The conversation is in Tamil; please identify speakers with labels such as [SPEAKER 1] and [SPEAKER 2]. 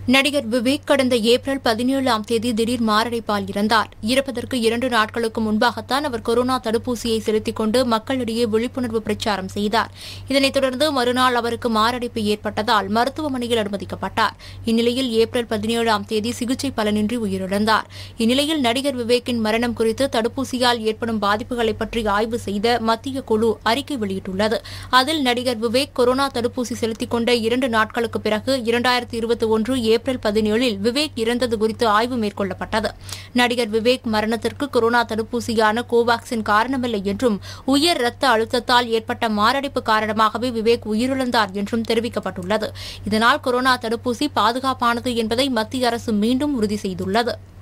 [SPEAKER 1] நடிகர் விவேக் கடந்த ஏப்ரல் பதினேழாம் தேதி திடீர் மாரடைப்பால் இறந்தார் இறப்பதற்கு இரண்டு நாட்களுக்கு முன்பாகத்தான் அவர் கொரோனா தடுப்பூசியை செலுத்திக் கொண்டு மக்களிடையே விழிப்புணர்வு பிரச்சாரம் செய்தார் இதனைத் தொடர்ந்து மறுநாள் அவருக்கு மாரடைப்பு ஏற்பட்டதால் மருத்துவமனையில் அனுமதிக்கப்பட்டார் இந்நிலையில் ஏப்ரல் பதினேழாம் தேதி சிகிச்சை பலனின்றி உயிரிழந்தார் இந்நிலையில் நடிகர் விவேக்கின் மரணம் குறித்து தடுப்பூசியால் ஏற்படும் பாதிப்புகளை பற்றி ஆய்வு செய்த மத்திய குழு அறிக்கை வெளியிட்டுள்ளது அதில் நடிகர் விவேக் கொரோனா தடுப்பூசி செலுத்திக் கொண்ட இரண்டு நாட்களுக்கு பிறகு இரண்டாயிரத்தி இருபத்தி ஒன்று ஏப்ரல் பதினேழில் விவேக் இறந்தது குறித்து ஆய்வு மேற்கொள்ளப்பட்டது நடிகர் விவேக் மரணத்திற்கு கொரோனா தடுப்பூசியான கோவாக்சின் காரணமில்லை என்றும் உயர் ரத்த அழுத்தத்தால் ஏற்பட்ட மாரடைப்பு காரணமாகவே விவேக் உயிரிழந்தார் என்றும் தெரிவிக்கப்பட்டுள்ளது இதனால் கொரோனா தடுப்பூசி பாதுகாப்பானது என்பதை மத்திய அரசு மீண்டும் உறுதி செய்துள்ளது